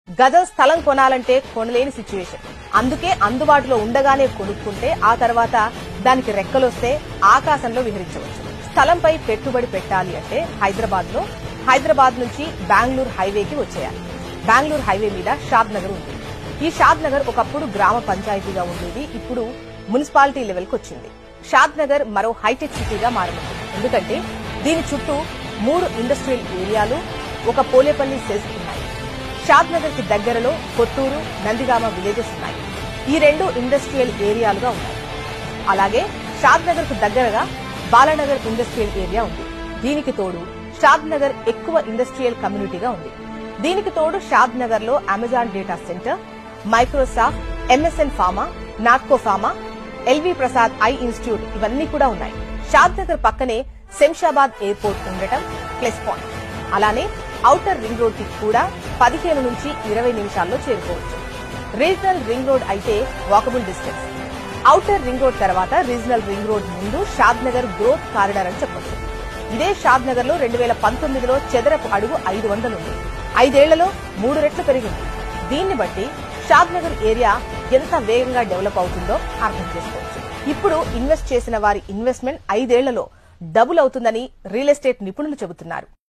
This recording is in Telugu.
గజం స్థలం కొనాలంటే కొనలేని సిచ్యువేషన్ అందుకే అందుబాటులో ఉండగానే కొనుక్కుంటే ఆ తర్వాత దానికి రెక్కలొస్తే ఆకాశంలో విహరించవచ్చు స్థలంపై పెట్టుబడి పెట్టాలి అంటే హైదరాబాద్ లో హైదరాబాద్ నుంచి బెంగళూరు హైవేకి వచ్చేయాలి బెంగళూరు హైవే మీద షాద్ నగర్ ఉంది ఈ షాద్ నగర్ ఒకప్పుడు గ్రామ పంచాయతీగా ఉండేది ఇప్పుడు మున్సిపాలిటీ లెవెల్కి వచ్చింది షాద్ నగర్ మరో హైటెక్ సిటీగా మారనుంది ఎందుకంటే దీని చుట్టూ మూడు ఇండస్ట్రియల్ ఏరియాలు ఒక పోలేపల్లి సెస్ ఉన్నాయి షాద్ నగర్ కి దగ్గరలో కొత్తూరు నందిగామ విలేజెస్ ఉన్నాయి ఈ రెండు ఇండస్ట్రియల్ ఏరియాలుగా ఉన్నాయి అలాగే షాద్ నగర్ కు దగ్గరగా బాలానగర్ ఇండస్ట్రియల్ ఏరియా ఉంది దీనికి తోడు షాద్ నగర్ ఎక్కువ ఇండస్ట్రియల్ కమ్యూనిటీగా ఉంది దీనికి తోడు షాద్ నగర్ లో Amazon data centre Microsoft MSN pharma Natco pharma LV Prasad eye institute ఇవన్నీ కూడా ఉన్నాయి షాద్ నగర్ పక్కనే శంషాబాద్ ఎయిర్పోర్ట్ ఉండటం ప్లస్ పాయింట్ అలానే ఔటర్ రింగ్ రోడ్ కి కూడా పదిహేను నుంచి ఇరవై నిమిషాల్లో చేరుకోవచ్చు రీజనల్ రింగ్ రోడ్ అయితే walkable distance outer ring road తర్వాత రీజనల్ రింగ్ రోడ్ ముందు షాద్ నగర్ గ్రోత్ కారిడార్ అని చెప్పొచ్చు ఇదే షాద్ నగర్ లో రెండు వేల పంతొమ్మిదిలో చదరపు అడుగు ఐదు వందలు ఉంది ఐదేళ్లలో మూడు రెట్లు పెరిగింది దీన్ని బట్టి షాద్ నగర్ ఏరియా ఎంత వేగంగా డెవలప్ అవుతుందో అర్థం చేసుకోవచ్చు ఇప్పుడు ఇన్వెస్ట్ చేసిన వారి ఇన్వెస్ట్మెంట్ ఐదేళ్లలో డబుల్ అవుతుందని రియల్ ఎస్టేట్ నిపుణులు చెబుతున్నారు